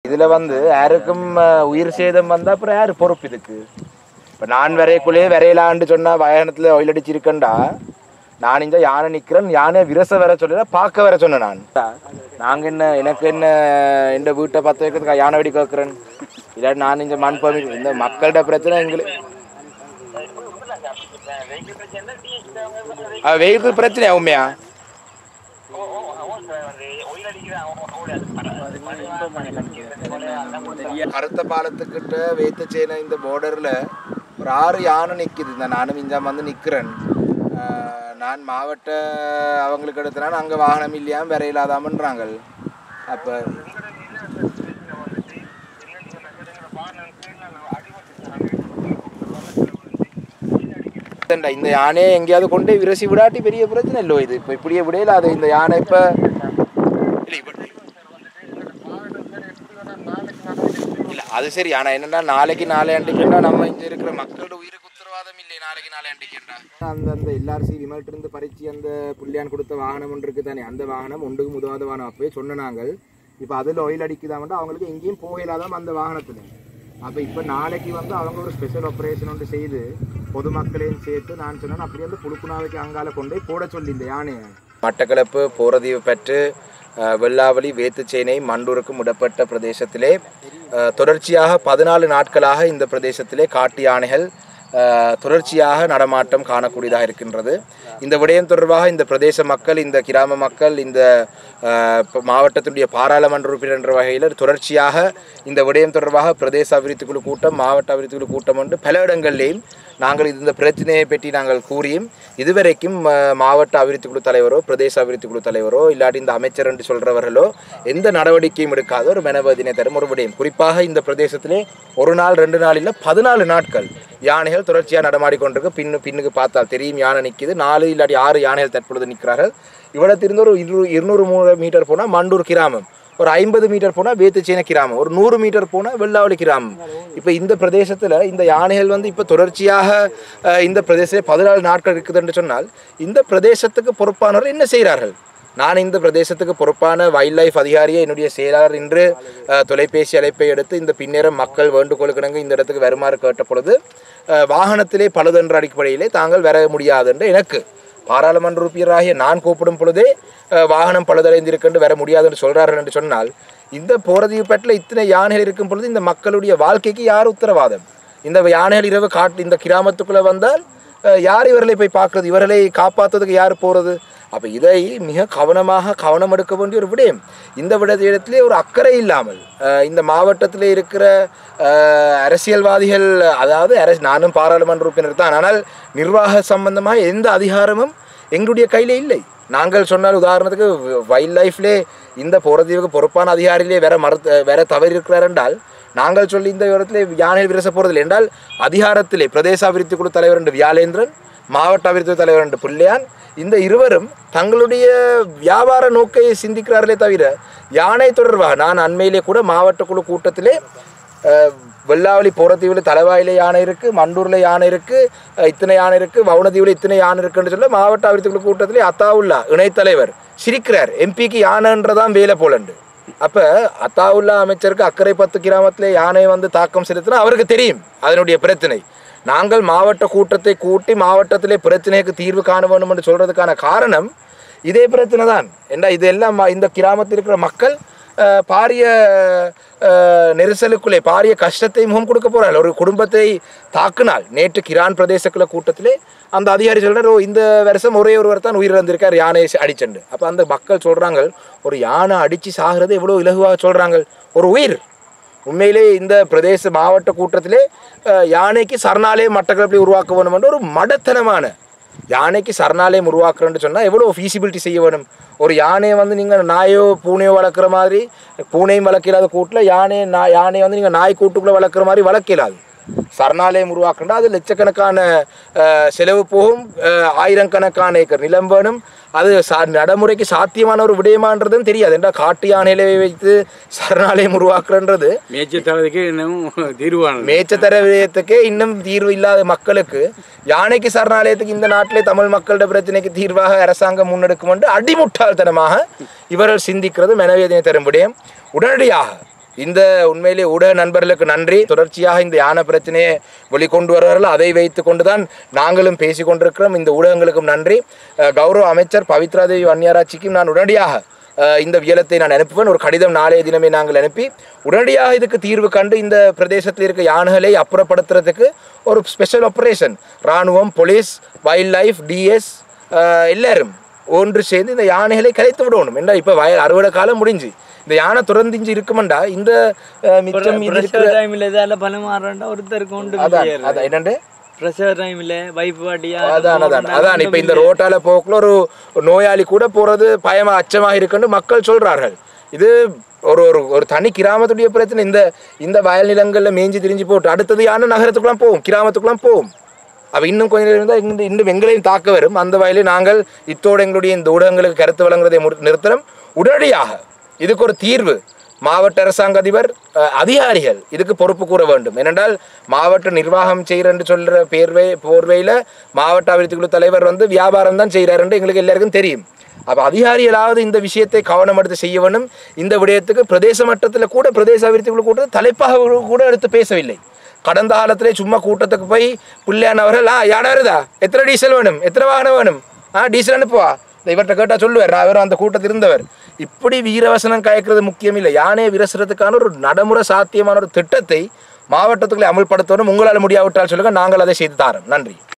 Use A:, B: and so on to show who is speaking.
A: இதுல வந்து யாருக்கும் அஹ், உயிர் சேதம் வந்தா அப்புறம் யாரு பொறுப்பு இதுக்கு இப்ப நான் வரைக்குள்ளேயே வரையலான்னு சொன்னா வாகனத்துல ஒயில் அடிச்சிருக்கேன்டா நான் இந்த யானை நிக்கிறேன் யானை விரச வர சொல்லல பார்க்க வர சொன்னேன் நான் நாங்க என்ன எனக்கு என்ன இந்த வீட்டை பத்த வைக்கிறதுக்கு யானை வெடி கேட்கிறேன் இல்லாட்டி நான் இந்த மண் பமி இந்த மக்கள்கிட்ட பிரச்சனை எங்களுக்கு வெஹிக்கிள் பிரச்சனையா உண்மையா கருத்த பாலத்துக்கிட்ட வேத்த சேன இந்த பார்டர்ல ஒரு ஆறு யானை நிக்குது இந்த நானும் இஞ்சாம வந்து நிக்கிறேன் ஆஹ் நான் மாவட்ட அவங்களுக்கு எடுத்தனா அங்க வாகனம் இல்லையாம் வேற இல்லாதாமன்றாங்க அப்ப இதண்டா, இந்த யானையை எங்கேயாவது கொண்டு போய் விரசி விடாட்டி பெரிய பிரச்சனை இல்லோ இது இப்போ இப்படியே விடையில அது இந்த யானை இப்ப இல்ல, இப்ப- இல்ல அது சரி ஆனா என்னன்னா நாளைக்கு நாளை அண்டிக்கண்டா நம்ம இங்க இருக்கிற மக்களோட உயிருக்கு உத்தரவாதம் இல்லை நாளைக்கு நாளை அண்டிக்கண்டா அந்த அந்த எல்ஆர்சி விமல்ட்ட இருந்து பறிச்சு அந்த புள்ளியான் கொடுத்த வாகனம் ஒன்று இருக்கு தானே அந்த வாகனம் ஒன்றுக்கு உதவாத வாகனம் அப்பவே சொன்ன நாங்கள் இப்போ அதில் ஆயில் அடிக்குதாமட்டா அவங்களுக்கு எங்கேயும் போகலாதான் அந்த வாகனத்துல அப்போ இப்போ நாளைக்கு வந்து அவங்க ஒரு ஸ்பெஷல் ஆப்ரேஷன் ஒன்று செய்து பொதுமக்களையும் சேர்த்து நான் சொன்னேன் அப்படியே வந்து புழுக்குனாவைக்கு அங்கால கொண்டு போய் போட சொல்லி இந்த யானையை மட்டக்களப்பு போரதீவு பெற்று அஹ், வெள்ளாவளி வேத்துச்சேனை மண்டூருக்கும் இடப்பட்ட பிரதேசத்திலே அஹ், தொடர்ச்சியாக பதினாலு நாட்களாக இந்த பிரதேசத்திலே காட்டு யானைகள் அஹ், தொடர்ச்சியாக நடமாட்டம் காணக்கூடியதாக இருக்கின்றது இந்த விடயம் தொடர்பாக இந்த பிரதேச மக்கள் இந்த கிராம மக்கள் இந்த அஹ், ப- மாவட்டத்தினுடைய பாராளுமன்ற உறுப்பினர் என்ற வகையில் தொடர்ச்சியாக இந்த விடயம் தொடர்பாக பிரதேச அபிவிருத்தி குழு கூட்டம் மாவட்ட அபிவிருத்தி குழு கூட்டம் என்று பல இடங்களிலேயும் நாங்கள் இந்த பிரச்சனையை பற்றி நாங்கள் கூறியும் இதுவரைக்கும் அஹ், மாவட்ட அபிவிருத்தி குழு தலைவரோ பிரதேச அபிவிருத்தி குழு தலைவரோ இல்லாட்டி இந்த அமைச்சர் என்று சொல்றவர்களோ எந்த நடவடிக்கையும் எடுக்காத ஒரு மெனவதினை தரும் ஒரு விடயம் குறிப்பாக இந்த பிரதேசத்திலே ஒரு நாள் ரெண்டு நாள் இல்லை பதினாலு நாட்கள் யானைகள் தொடர்ச்சியாக நடமாடிக்கொண்டிருக்கு பின்னு பின்னுக்கு பார்த்தால் தெரியும் யானை நிற்கிது நாலு இல்லாட்டி ஆறு யானைகள் தற்பொழுது நிற்கிறார்கள் இவ்வளத்திலிருந்து ஒரு இரு இருநூறு மூணு மீட்டர் போனால் மண்டூர் கிராமம் ஒரு ஐம்பது மீட்டர் போனால் வேத்துச்சேன கிராமம் ஒரு நூறு மீட்டர் போனால் வெள்ளாவளி கிராமம் இப்போ இந்த பிரதேசத்தில் இந்த யானைகள் வந்து இப்போ தொடர்ச்சியாக அஹ், இந்த பிரதேசத்தில் பதினாலு நாட்கள் இருக்குதுன்னு சொன்னால் இந்த பிரதேசத்துக்கு பொறுப்பானவர்கள் என்ன செய்கிறார்கள் நான் இந்த பிரதேசத்துக்கு பொறுப்பான வைல்ட் லைஃப் அதிகாரியை என்னுடைய செயலாளர் இன்று அஹ், தொலைபேசி அழைப்பை எடுத்து இந்த பின்னேரம் மக்கள் வேண்டுகோளுக்கிணங்க இந்த இடத்துக்கு வருமாறு கேட்ட பொழுது அஹ், வாகனத்திலே பழுதென்ற அடிப்படையிலே தாங்கள் வர முடியாது என்று எனக்கு பாராளுமன்ற உறுப்பினராகிய நான் கூப்பிடும் பொழுதே அஹ், வாகனம் பழுதடைந்திருக்கென்று வர முடியாது என்று சொல்கிறார்கள் என்று சொன்னால் இந்த போரதீவுப்பேட்டில் இத்தனை யானைகள் இருக்கும் பொழுது இந்த மக்களுடைய வாழ்க்கைக்கு யார் உத்தரவாதம் இந்த யானைகள் இரவு காட்டு இந்த கிராமத்துக்குள்ளே வந்தால் அஹ், யார் இவர்களை போய் பார்க்கறது இவர்களை காப்பாற்றுறதுக்கு யார் போகிறது அப்போ இதை மிக கவனமாக கவனம் எடுக்க வேண்டிய ஒரு விடயம் இந்த விடயத்திலே ஒரு அக்கறை இல்லாமல் அஹ், இந்த மாவட்டத்தில் இருக்கிற அஹ், அரசியல்வாதிகள் அதாவது அரசு நானும் பாராளுமன்ற உறுப்பினர் தான் ஆனால் நிர்வாக சம்பந்தமாக எந்த அதிகாரமும் எங்களுடைய கையிலே இல்லை நாங்கள் சொன்னால் உதாரணத்துக்கு வைல்ட் லைஃப்லே இந்த போகிறதுக்கு பொறுப்பான அதிகாரியிலே வேற மறுத்த வேற தவறு இருக்கிறார் என்றால் நாங்கள் சொல்லி இந்த இடத்துல யானை விரச போகிறதில்லை என்றால் அதிகாரத்திலே பிரதேச அபிவிருத்தி குழு தலைவர் என்று வியாலேந்திரன் மாவட்ட அபிவிருத்தி தலைவர் என்று பிள்ளையான் இந்த இருவரும் தங்களுடைய வியாபார நோக்கை சிந்திக்கிறார்களே தவிர யானை தொடர்பாக நான் அண்மையிலே கூட மாவட்ட குழு கூட்டத்திலே அஹ், வெள்ளாவளி போரத்தீவில் தலைவாயில யானை இருக்கு மண்டூர்ல யானை இருக்கு அஹ், இத்தனை யானை இருக்கு வவுனதீவில் இத்தனை யானை இருக்குன்னு சொல்ல மாவட்ட அபிவிருத்தி குழு கூட்டத்திலே அத்தாவுல்லா இணைத்தலைவர் சிரிக்கிறார் எம்பிக்கு யானைன்றதான் வேலை போலண்டு அப்ப அத்தாவுல்லா அமைச்சருக்கு அக்கறை பத்து கிராமத்திலே யானை வந்து தாக்கம் செலுத்தினா அவருக்கு தெரியும் அதனுடைய பிரச்சனை நாங்கள் மாவட்ட கூட்டத்தை கூட்டி மாவட்டத்திலே பிரச்சனைக்கு தீர்வு காண வேண்டும் என்று சொல்றதுக்கான காரணம் இதே பிரச்சனை தான் என்ன இது எல்லாம் ம- இந்த கிராமத்தில் இருக்கிற மக்கள் அஹ், பாரிய அஹ், நெரிசலுக்குள்ளே பாரிய கஷ்டத்தை முகம் கொடுக்க போறார்கள் ஒரு குடும்பத்தை தாக்குனால் நேற்று கிரான் பிரதேசக்குள்ள கூட்டத்திலே அந்த அதிகாரி சொல்றாரு "ஓ, இந்த வருஷம் ஒரே ஒருவர் தான் உயிரிழந்திருக்கார் யானையை அடிச்சண்டு அப்போ அந்த மக்கள் சொல்றாங்க ஒரு யானை அடிச்சு சாகிறது எவ்வளோ இலகுவாக சொல்றாங்க ஒரு உயிர் உண்மையிலே இந்த பிரதேச மாவட்ட கூட்டத்திலே அஹ், யானைக்கு சரணாலயம் மட்டக்களப்பில் உருவாக்க வேணும் என்ற ஒரு மடத்தனமான யானைக்கு சரணாலயம் உருவாக்குறேன்னு சொன்னால் எவ்வளோ ஃபீசிபிலிட்டி செய்ய வேணும் ஒரு யானையை வந்து நீங்கள் நாயோ பூனையோ வளர்க்குற மாதிரி பூனையும் வளர்க்கலாத கூட்டில் யானை நா யானையை வந்து நீங்கள் நாய் கூட்டுக்குள்ளே வளர்க்குற மாதிரி வளர்க்கலாது சரணாலயம் உருவாக்குனா அது லட்சக்கணக்கான அஹ், செலவு போகும் அஹ், ஆயிரக்கணக்கான ஏக்கர் நிலம் வேணும் அது சா நடைமுறைக்கு சாத்தியமான ஒரு விடயமான்றதும் தெரியாது என்றால் காட்டு யானையில வைத்து சரணாலயம் உருவாக்குறன்றது
B: மேய்ச்சல் தரதுக்கு இன்னும் தீர்வானது
A: மேய்ச்சத்தர விடயத்துக்கே இன்னும் தீர்வு இல்லாத மக்களுக்கு யானைக்கு சரணாலயத்துக்கு இந்த நாட்டிலே தமிழ் மக்களோட பிரச்சனைக்கு தீர்வாக அரசாங்கம் முன்னெடுக்கும் என்று அடிமுட்டாள்தனமாக இவர்கள் சிந்திக்கிறது மனவேதனை தரும் விடயம் உடனடியாக இந்த உண்மையிலே ஊடக நண்பர்களுக்கு நன்றி தொடர்ச்சியாக இந்த யானை பிரச்சனையை வெளிக்கொண்டு வருவார்கள் அதை வைத்து கொண்டுதான் நாங்களும் பேசிக் கொண்டிருக்கிறோம் இந்த ஊடகங்களுக்கும் நன்றி அஹ், கௌரவ அமைச்சர் பவித்ரா தேவி வன்னியாராட்சிக்கும் நான் உடனடியாக அஹ், இந்த வியலத்தை நான் அனுப்புவேன் ஒரு கடிதம் நாளைய தினமே நாங்கள் அனுப்பி உடனடியாக இதுக்கு தீர்வு கண்டு இந்த பிரதேசத்தில் இருக்க யானைகளை அப்புறப்படுத்துறதுக்கு ஒரு ஸ்பெஷல் ஆபரேஷன் இராணுவம் போலீஸ் வைல்ட் லைஃப் டிஎஸ் எல்லாரும் ஒன்று சேர்ந்து இந்த யானைகளை கலைத்து விடணும் என்ன இப்போ வயல் அறுவடை காலம் முடிஞ்சு இந்த யானை துறந்திஞ்சு இருக்குமெண்டா இந்த அஹ், மிச்சம் மீதி இருக்கிற
C: பிரசவ டைம்ல இதால பணம் மாறண்டா ஒருத்தருக்கு கொண்டு
A: அதான் அதான் என்னண்டு
C: பிரசவ டைம்ல வைப்பு வாட்டியா
A: அதான் அதான் அதான் இப்ப இந்த ரோட்டால போக்குல ஒரு நோயாளி கூட போறது பயமா அச்சமாக இருக்குன்னு மக்கள் சொல்றார்கள் இது ஒரு ஒரு ஒரு தனி கிராமத்துடைய பிரச்சனை இந்த இந்த வயல் நிலங்கள்ல மேய்ஞ்சி திரிஞ்சு போட்டு அடுத்தது யானை நகரத்துக்குலாம் போகும் கிராமத்துக்குலாம் போகும் அப்ப இன்னும் கொஞ்ச நேரம் இருந்தால் இன்னும் இன்னும் எங்களையும் தாக்க வரும் அந்த வயலில் நாங்கள் இத்தோடு எங்களுடைய இந்த ஊடகங்களுக்கு கருத்து வழங்குறதை முடி- நிறுத்தணும் உடனடியாக இதுக்கு ஒரு தீர்வு மாவட்ட அரசாங்க அதிபர் அஹ், அதிகாரிகள் இதுக்கு பொறுப்பு கூற வேண்டும் ஏனென்றால் மாவட்ட நிர்வாகம் செய்கிறன்னு சொல்ற பேர்வை போர்வையில் மாவட்ட அபிவிருத்தி குழு தலைவர் வந்து வியாபாரம் தான் செய்கிறாருன்னு எங்களுக்கு எல்லாருக்கும் தெரியும் அப்போ அதிகாரிகளாவது இந்த விஷயத்தை கவனம் எடுத்து செய்ய வேண்டும் இந்த விடயத்துக்கு பிரதேச மட்டத்தில் கூட பிரதேச அபிவிருத்தி குழு கூட்டத்தை தலைப்பாக கூட எடுத்து பேசவில்லை கடந்த காலத்திலே சும்மா கூட்டத்துக்கு போய் புள்ளியான அவர்கள் ஆ யானை வருதா எத்தனை டீசல் வேணும் எத்தனை வாகனம் வேணும் ஆ டீசல் அனுப்புவா இந்த இவர்கிட்ட கேட்டால் சொல்லுவார் நான் அவர் அந்த கூட்டத்தில் இருந்தவர் இப்படி வீரவசனம் கயக்கிறது முக்கியம் இல்லை யானையை விரசுறதுக்கான ஒரு நடைமுறை சாத்தியமான ஒரு திட்டத்தை மாவட்டத்துக்குள்ளே அமல்படுத்தணும் உங்களால் முடியாவிட்டால் சொல்லுங்க நாங்கள் அதை செய்து தாரோம் நன்றி